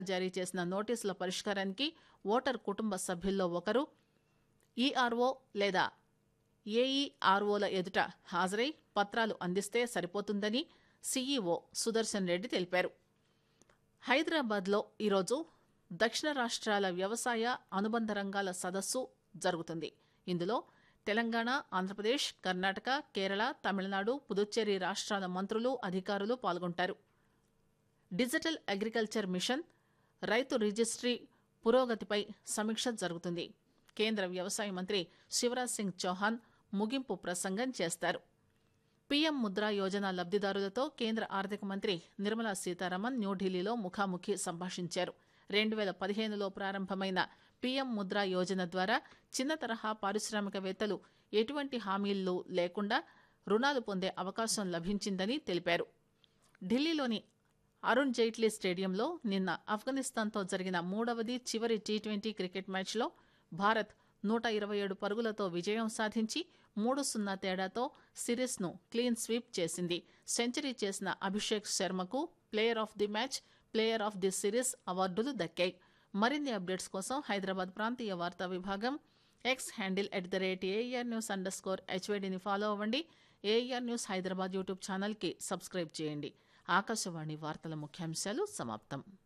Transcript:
జారీ చేసిన నోటీసుల పరిష్కారానికి ఓటర్ కుటుంబ సభ్యుల్లో ఒకరు ఈఆర్ఓ లేదా ఏఈఆర్ఓల ఎదుట హాజరై పత్రాలు అందిస్తే సరిపోతుందని సీఈఓ సుదర్శన్ రెడ్డి తెలిపారు హైదరాబాద్లో ఈరోజు దక్షిణ రాష్ట్రాల వ్యవసాయ అనుబంధ రంగాల సదస్సు జరుగుతుంది ఇందులో తెలంగాణ ఆంధ్రప్రదేశ్ కర్ణాటక కేరళ తమిళనాడు పుదుచ్చేరి రాష్ట్రాల మంత్రులు అధికారులు పాల్గొంటారు డిజిటల్ అగ్రికల్చర్ మిషన్ రైతు రిజిస్ట్రీ పురోగతిపై సమీక్ష జరుగుతుంది కేంద్ర వ్యవసాయ మంత్రి శివరాజ్ సింగ్ చౌహాన్ ముగింపు ప్రసంగం చేస్తారు పీఎం ముద్రా యోజన లబ్దిదారులతో కేంద్ర ఆర్థిక మంత్రి నిర్మలా సీతారామన్ న్యూఢిల్లీలో ముఖాముఖి సంభాషించారు రెండు వేల పదిహేనులో ప్రారంభమైన పీఎం ముద్రా యోజన ద్వారా చిన్న తరహా పారిశ్రామికవేత్తలు ఎటువంటి హామీలు లేకుండా రుణాలు పొందే అవకాశం లభించిందని తెలిపారు ఢిల్లీలోని అరుణ్ జైట్లీ స్టేడియంలో నిన్న ఆఫ్ఘనిస్తాన్తో జరిగిన మూడవది చివరి టీ ట్వంటీ క్రికెట్ మ్యాచ్లో భారత్ నూట ఇరవై ఏడు పరుగులతో విజయం సాధించి మూడు సున్నా తేడాతో సిరీస్ను క్లీన్ స్వీప్ చేసింది సెంచరీ చేసిన అభిషేక్ శర్మకు player of the match player of the series అవార్డులు దక్కాయి మరిన్ని అప్డేట్స్ కోసం హైదరాబాద్ ప్రాంతీయ వార్తా విభాగం X handle at the rate AR news underscore హెచ్వైడిని ఫాలో అవ్వండి ఏఆర్ న్యూస్ హైదరాబాద్ యూట్యూబ్ ఛానల్కి సబ్స్క్రైబ్ చేయండి ఆకాశవాణి వార్తల ముఖ్యాంశాలు సమాప్తం